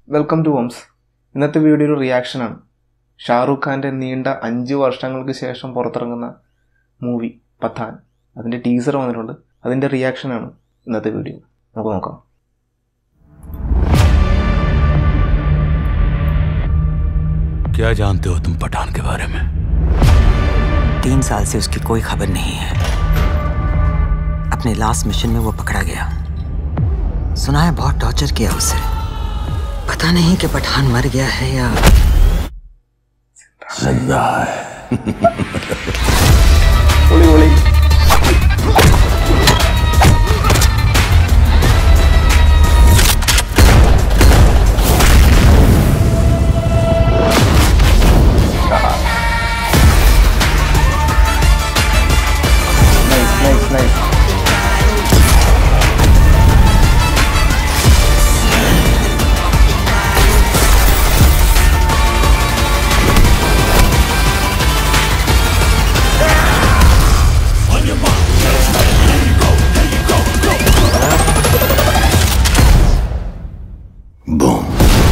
welcome to homes ഇന്നത്തെ video ഒരു റിയാക്ഷനാണ് ഷാറൂഖ് ഖാൻ്റെ നീണ്ട അഞ്ച് വർഷങ്ങൾക്ക് ശേഷം പുറത്തിറങ്ങുന്ന മൂവി പത്താൻ അതിൻ്റെ ടീസർ വന്നിട്ടുണ്ട് അതിൻ്റെ റിയാക്ഷനാണ് ഇന്നത്തെ വീഡിയോ നമുക്ക് നോക്കാം क्या जानते हो तुम पठान के बारे में तीन साल से उसकी कोई खबर नहीं है अपने लास्ट मिशन में वो पकड़ा गया सुना है बहुत टॉर्चर किया उसे पता नहीं कि पठान मर गया है या जिंदा है പൊളി പൊളി നൈസ് നൈസ് നൈസ് बूम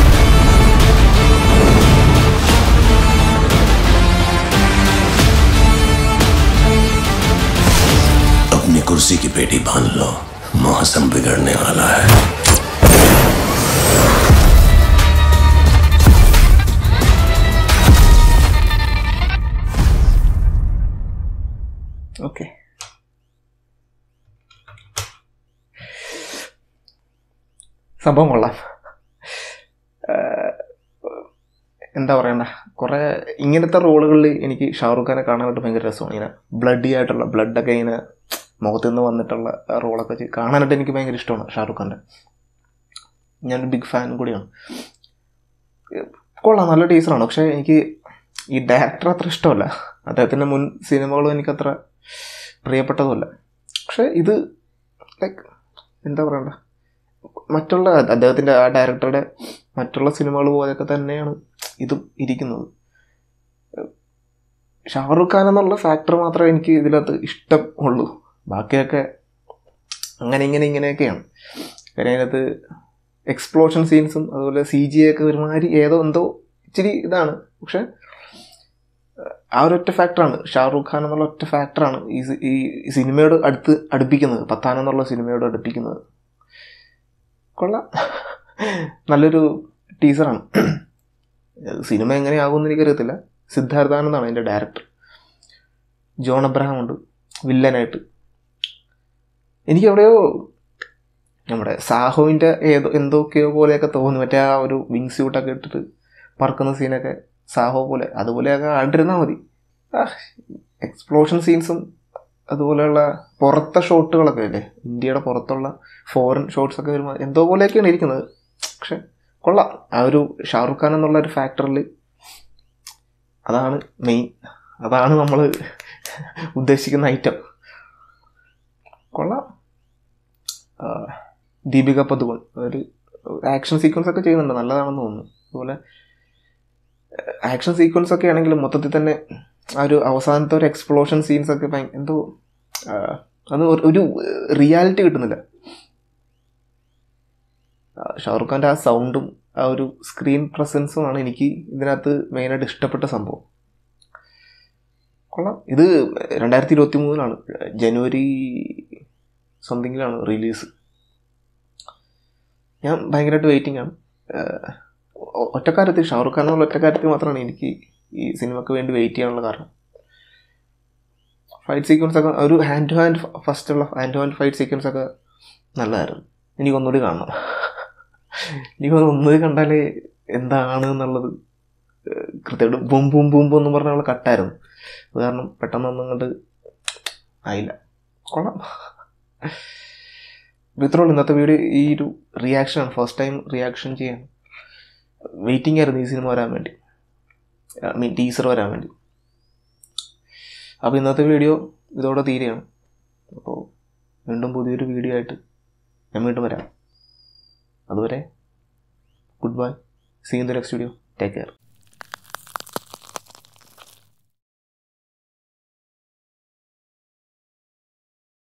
अपनी कुर्सी की पेटी बांध लो मौसम बिगड़ने वाला है ഓക്കെ സംഭവം കൊള്ളാം ഏഹ്, എന്താ പറയണ്ട കുറേ ഇങ്ങനത്തെ റോളുകളിൽ എനിക്ക് ഷാറൂഖ് ഖാനെ കാണാനായിട്ട് ഭയങ്കര രസമാണ് ഇങ്ങനെ ബ്ലഡി ആയിട്ടുള്ള ബ്ലഡൊക്കെ ഇങ്ങനെ മുഖത്ത് നിന്ന് വന്നിട്ടുള്ള റോളൊക്കെ ചെയ്ത് കാണാനായിട്ട് എനിക്ക് ഭയങ്കര ഇഷ്ടമാണ് ഷാറൂഖ് ഖാൻ്റെ ഞാനൊരു ബിഗ് ഫാൻ കൂടിയാണ് ഏഹ്, കൊള്ളാം നല്ല ടീച്ചറാണ് പക്ഷേ എനിക്ക് ഈ ഡയറക്ടർ അത്ര ഇഷ്ടമല്ല അദ്ദേഹത്തിൻ്റെ മുൻ സിനിമകളും എനിക്കത്ര പ്രിയപ്പെട്ടതുമല്ല പക്ഷേ ഇത് ലൈക്ക് എന്താ പറയണ്ട മറ്റുള്ള അദ്ദേഹത്തിൻ്റെ ആ ഡയറക്ടറുടെ മറ്റുള്ള സിനിമകൾ പോലെയൊക്കെ തന്നെയാണ് ഇതും ഇരിക്കുന്നത് ഷാറുഖ് ഖാൻ എന്നുള്ള ഫാക്ടർ മാത്രമേ എനിക്ക് ഇതിനകത്ത് ഇഷ്ടം ഉള്ളൂ ബാക്കിയൊക്കെ അങ്ങനെ ഇങ്ങനെ ഇങ്ങനെയൊക്കെയാണ് കാര്യം അതിനകത്ത് എക്സ്പ്ലോഷൻ സീൻസും അതുപോലെ സി ജി ഒക്കെ ഒരുമാതിരി ഏതോ എന്തോ ഇച്ചിരി ഇതാണ് പക്ഷെ ആ ഒരൊറ്റ ഫാക്ടറാണ് ഷാറൂഖ് ഖാൻ എന്നുള്ള ഒറ്റ ഫാക്ടറാണ് ഈ സി- ഈ സിനിമയോട് അടുത്ത് അടുപ്പിക്കുന്നത് പത്താൻ എന്നുള്ള സിനിമയോട് അടുപ്പിക്കുന്നത് കൊള്ളാം നല്ലൊരു ടീസറാണ് സിനിമ എങ്ങനെയാകുമെന്ന് എനിക്കറിയത്തില്ല സിദ്ധാർത്ഥാനന്ദാണ് അതിൻ്റെ ഡയറക്ടർ ജോൺ അബ്രഹാം ഉണ്ട് വില്ലനായിട്ട് എനിക്ക് എവിടെയോ നമ്മുടെ സാഹുവിൻ്റെ ഏതോ എന്തൊക്കെയോ പോലെയൊക്കെ തോന്നി മറ്റേ ആ ഒരു വിങ് സ്യൂട്ടൊക്കെ ഇട്ടിട്ട് പറക്കുന്ന സീനൊക്കെ സാഹോ പോലെ അതുപോലെയൊക്കെ കണ്ടിരുന്നാൽ മതി എക്സ്പ്ലോഷൻ സീൻസും അതുപോലെയുള്ള പുറത്തെ ഷോട്ടുകളൊക്കെ അല്ലേ ഇന്ത്യയുടെ പുറത്തുള്ള ഫോറിൻ ഷോട്ട്സ് ഒക്കെ വരുമ്പോൾ എന്തോ പോലെയൊക്കെയാണ് ഇരിക്കുന്നത് പക്ഷെ കൊള്ളാം ആ ഒരു ഷാറുഖ് ഖാൻ എന്നുള്ള ഒരു ഫാക്ടറിൽ അതാണ് മെയിൻ അതാണ് നമ്മൾ ഉദ്ദേശിക്കുന്ന ഐറ്റം കൊള്ളാം ആ, ദീപിക പദുകോൺ ഒരു ആക്ഷൻ സീക്വൻസ് ഒക്കെ ചെയ്യുന്നുണ്ട് നല്ലതാണെന്ന് തോന്നുന്നു അതുപോലെ ആക്ഷൻ സീക്വൻസ് ഒക്കെ ആണെങ്കിൽ മൊത്തത്തിൽ തന്നെ ആ ഒരു അവസാനത്തെ ഒരു എക്സ്പ്ലോഷൻ സീൻസ് ഒക്കെ ഭയ- എന്തോ ആ, അത് ഒരു- ഒരു റിയാലിറ്റി കിട്ടുന്നില്ല ആ, ഷാറുഖ് ഖാൻ്റെ ആ സൗണ്ടും ആ ഒരു സ്ക്രീൻ പ്രസൻസുമാണ് എനിക്ക് ഇതിനകത്ത് മെയിനായിട്ട് ഇഷ്ടപ്പെട്ട സംഭവം കൊള്ളാം ഇത് രണ്ടായിരത്തി ഇരുപത്തി മൂന്നിലാണ് ജനുവരി സംതിങ്ങിലാണ് റിലീസ് ഞാൻ ഭയങ്കരമായിട്ട് വെയിറ്റിംഗ് ആണ് ഏഹ്, ഒ- ഒറ്റക്കാര്യത്തിൽ ഷാറുഖ് ഖാൻ എന്നുള്ള ഒറ്റക്കാര്യത്തിൽ മാത്രമാണ് എനിക്ക് ഈ സിനിമയ്ക്ക് വേണ്ടി വെയിറ്റ് ചെയ്യാനുള്ള കാരണം ഫൈറ്റ് സീക്വൻസ് ഒക്കെ ഒരു ഹാൻഡ് ടു ഹാൻഡ് ഫസ്റ്റ് ഉള്ള hand to hand fight sequence ഒക്കെ നല്ലതായിരുന്നു എനിക്കൊന്നുകൂടി കാണണം എനിക്കൊന്ന് ഒന്നുകൂടി കണ്ടാലേ എന്താണ് എന്നുള്ളത് ഏഹ്, കൃത്യമായിട്ട് ബും ബും ബും ബും എന്ന് പറഞ്ഞ കട്ടായിരുന്നു അത് കാരണം പെട്ടെന്നൊന്നും അങ്ങോട്ട് ആയില്ല കൊള്ളാം ഇത്രയുള്ളൂ ഇന്നത്തെ വീഡിയോ ഈ ഒരു റിയാക്ഷനാണ് ഫസ്റ്റ് ടൈം റിയാക്ഷൻ ചെയ്യാൻ വെയിറ്റിംഗ് ആയിരുന്നു ഈ സിനിമ വരാൻ വേണ്ടി ഐ മീൻ ടീസർ വരാൻ വേണ്ടി അപ്പോൾ ഇന്നത്തെ വീഡിയോ ഇതോടെ തീരെയാണ് അപ്പോൾ വീണ്ടും പുതിയൊരു വീഡിയോ ആയിട്ട് ഞാൻ വീണ്ടും വരാം അതുവരെ goodbye see in the next video take care